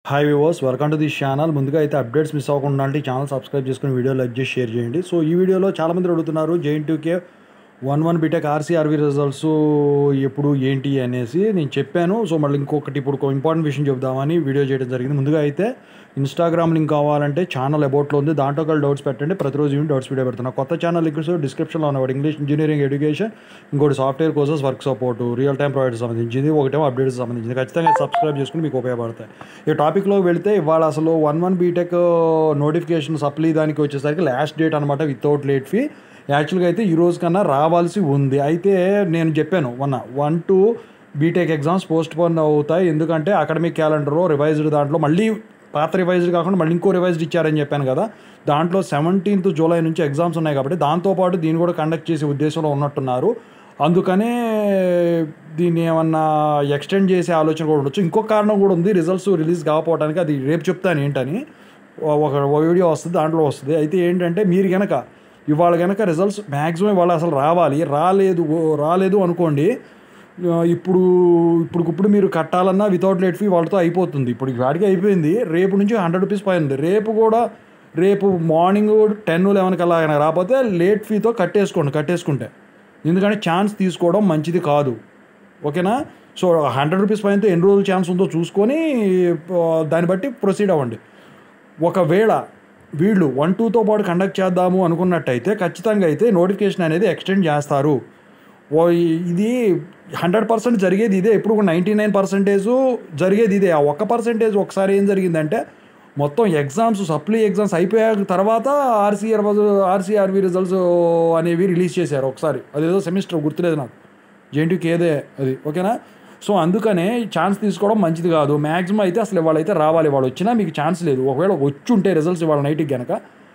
hi viewers welcome to this channel ముందుగా అయితే updates miss అవ్వకుండా అంటే ఛానల్ సబ్స్క్రైబ్ చేసుకుని వీడియో లైక్ చేసి షేర్ చేయండి సో ఈ వీడియోలో చాలామంది అడుగుతున్నారు JNTUK one one BTech RCRV results ఎప్పుడు ఏంటి అనేసి నేను చెప్పాను సో మళ్ళీ ఇంకొకటి ఇప్పుడు ఒక ఇంపార్టెంట్ విషయం చెప్దామని వీడియో చేయడం జరిగింది ముందుగా అయితే ఇన్స్టాగ్రామ్ లింక్ కావాలంటే ఛానల్ అబౌట్లో ఉంది దాంట్లో కలిసి డౌట్స్ పెట్టండి ప్రతిరోజు ఈవినింగ్ డౌట్స్ వీడియో పెడుతున్నా కొత్త ఛానల్ లింక్స్ డిస్క్రిప్షన్లో ఉన్నవాడు ఇంగ్లీష్ ఇంజనీరింగ్ ఎడ్యుకేషన్ ఇంకోటి software courses work support real time provider సంబంధించింది ఒకటేమో అప్డేట్స్ సంబంధించింది ఖచ్చితంగా సబ్స్క్రైబ్ చేసుకుని మీకు ఉపయోగపడతాయి ఈ టాపిక్లో వెళ్తే ఇవాళ అసలు one one BTech notification supply దానికి వచ్చేసరికి లాస్ట్ డేట్ అనమాట వితౌట్ లేట్ ఫీ యాక్చువల్గా అయితే ఈ రోజు కన్నా రావాల్సి ఉంది అయితే నేను చెప్పాను మొన్న one two BTech exams postpone అవుతాయి ఎందుకంటే అకాడమిక్ క్యాలెండర్ రివైజ్డ్ దాంట్లో మళ్ళీ పాత రివైజ్డ్ కాకుండా మళ్ళీ ఇంకో రివైజ్డ్ ఇచ్చారని చెప్పాను కదా దాంట్లో సెవెంటీన్త్ జూలై నుంచి ఎగ్జామ్స్ ఉన్నాయి కాబట్టి దాంతోపాటు దీన్ని కూడా కండక్ట్ చేసే ఉద్దేశంలో ఉన్నట్టున్నారు అందుకనే దీన్ని ఏమన్నా ఎక్స్టెండ్ చేసే ఆలోచన కూడా ఉండొచ్చు ఇంకొక కారణం కూడా ఉంది రిజల్ట్స్ రిలీజ్ కాకపోవడానికి అది రేపు చెప్తాను ఏంటని ఒక ఒక వీడియో వస్తుంది దాంట్లో వస్తుంది అయితే ఏంటంటే మీరు కనుక ఇవాళ కనుక రిజల్ట్స్ మ్యాక్సిమం ఇవాళ అసలు రావాలి రాలేదు రాలేదు అనుకోండి ఆ, ఇప్పుడు ఇప్పుడు ఇప్పుడు మీరు కట్టాలన్నా వితౌట్ లేట్ ఫీ వాళ్ళతో అయిపోతుంది ఇప్పుడు వాడికి అయిపోయింది రేపు నుంచి హండ్రెడ్ రూపీస్ పైన ఉంది రేపు కూడా రేపు మార్నింగ్ టెన్ లెవెన్కి అలా కనుక రాకపోతే లేట్ ఫీతో కట్టేసుకోండి కట్టేసుకుంటే ఎందుకంటే ఛాన్స్ తీసుకోవడం మంచిది కాదు ఓకేనా సో హండ్రెడ్ రూపీస్ పైన ఎన్ని రోజులు ఛాన్స్ ఉందో చూసుకొని ఆ, దాన్ని బట్టి ప్రొసీడ్ అవ్వండి ఒకవేళ వీళ్ళు వన్ టూతో పాటు కండక్ట్ చేద్దాము అనుకున్నట్టయితే ఖచ్చితంగా అయితే నోటిఫికేషన్ అనేది ఎక్స్టెండ్ చేస్తారు ఓ ఇది హండ్రెడ్ పర్సెంట్ జరిగేది ఇదే ఇప్పుడు నైంటీ నైన్ పర్సెంటేజ్ జరిగేది ఇదే ఆ ఒక్క పర్సెంటేజ్ ఒకసారి ఏం జరిగిందంటే మొత్తం ఎగ్జామ్స్ సప్లీ ఎగ్జామ్స్ అయిపోయాక తర్వాత ఆర్సీఆర్ ఆర్సీఆర్వి రిజల్ట్స్ అనేవి రిలీజ్ చేశారు ఒకసారి అదేదో సెమిస్టర్ గుర్తులేదు నాకు జేఎన్టీకి ఏదే అది ఓకేనా సో అందుకనే ఛాన్స్ తీసుకోవడం మంచిది కాదు మ్యాక్సిమం అయితే అసలు ఇవాళైతే రావాలి వాళ్ళు వచ్చినా మీకు ఛాన్స్ లేదు ఒకవేళ వచ్చి ఉంటే రిజల్ట్స్ ఇవాళ నైట్కి కనుక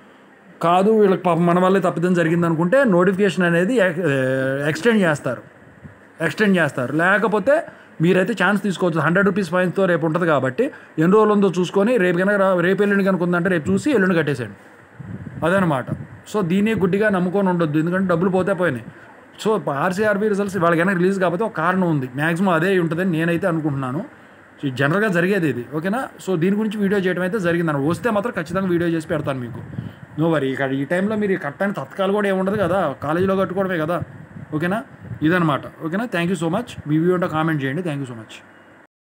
కాదు వీళ్ళకి పాపం మన వల్లే తప్పిదం జరిగింది అనుకుంటే నోటిఫికేషన్ అనేది ఎక్- ఎక్స్టెండ్ చేస్తారు ఎక్స్టెండ్ చేస్తారు లేకపోతే మీరైతే ఛాన్స్ తీసుకోవచ్చు హండ్రెడ్ రూపీస్ ఫైన్తో రేపు ఉంటుంది కాబట్టి ఎన్ని రోజులు ఉందో చూసుకొని రేపు కనుక రా- రేపు ఎల్లుండి కనుక ఉందంటే రేపు చూసి ఎల్లుండి కట్టేసేయండి అదనమాట సో దీన్ని గుడ్డిగా నమ్ముకొని ఉండొద్దు ఎందుకంటే డబ్బులు పోతే పోయినాయి సో ఆర్సీఆర్బీ రిజల్ట్స్ వాళ్ళకైనా రిలీజ్ కాకపోతే ఒక కారణం ఉంది మ్యాక్సిమం అదే ఉంటుందని నేనైతే అనుకుంటున్నాను సో ఇది జనరల్గా జరిగేది ఇది ఓకేనా సో దీని గురించి వీడియో చేయడం అయితే జరిగిందన్న వస్తే మాత్రం ఖచ్చితంగా వీడియో చేసి పెడతాను మీకు నో వరీ ఇక్కడ ఈ టైంలో మీరు కట్టని తత్కాలు కూడా ఏముండదు కదా కాలేజీలో కట్టుకోవడమే కదా ఓకేనా ఇదనమాట ఓకేనా థ్యాంక్ యూ సో మచ్ మీ వీడియో కామెంట్ చేయండి థ్యాంక్ యూ సో మచ్